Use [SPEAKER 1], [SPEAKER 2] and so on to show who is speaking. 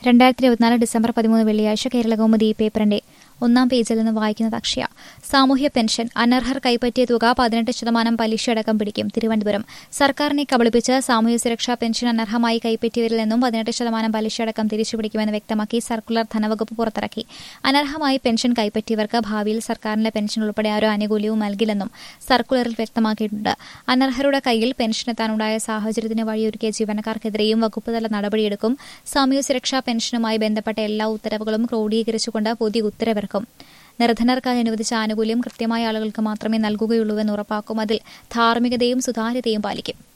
[SPEAKER 1] രണ്ടായിരത്തി ഇരുപത്തിനാല് ഡിസംബർ പതിമൂന്ന് വെള്ളിയാഴ്ച കേരള കൗമുദി പേപ്പറിന്റെ ഒന്നാം പേജിൽ നിന്ന് വായിക്കുന്നത് അക്ഷയ സാമൂഹ്യ പെൻഷൻ അനർഹർ കൈപ്പറ്റിയ തുക പതിനെട്ട് ശതമാനം പലിശയടക്കം പിടിക്കും തിരുവനന്തപുരം സർക്കാരിനെ കബളിപ്പിച്ച് സാമൂഹ്യ സുരക്ഷാ പെൻഷൻ അനർഹമായി കൈപ്പറ്റിയവരിൽ നിന്നും പതിനെട്ട് ശതമാനം പലിശയടക്കം തിരിച്ചുപിടിക്കുമെന്ന് വ്യക്തമാക്കി സർക്കുലർ ധനവകുപ്പ് പുറത്തിറക്കി അനർഹമായി പെൻഷൻ കൈപ്പറ്റിയവർക്ക് ഭാവിയിൽ സർക്കാരിന്റെ പെൻഷൻ ഉൾപ്പെടെ ആരോ ആനുകൂല്യവും നൽകില്ലെന്നും സർക്കുലറിൽ വ്യക്തമാക്കിയിട്ടുണ്ട് അനർഹരുടെ കയ്യിൽ പെൻഷൻ എത്താനുണ്ടായ സാഹചര്യത്തിന് വഴിയൊരുക്കിയ ജീവനക്കാർക്കെതിരെയും വകുപ്പുതല നടപടിയെടുക്കും സാമൂഹ്യ സുരക്ഷാ പെൻഷനുമായി ബന്ധപ്പെട്ട എല്ലാ ഉത്തരവുകളും ക്രോഡീകരിച്ചുകൊണ്ട് പുതിയ ഉത്തരവിറക്കും നിർധനർക്കായി അനുവദിച്ച ആനുകൂല്യം കൃത്യമായ ആളുകൾക്ക് മാത്രമേ നൽകുകയുള്ളൂവെന്ന് ഉറപ്പാക്കും അതിൽ ധാർമ്മികതയും സുതാര്യതയും പാലിക്കും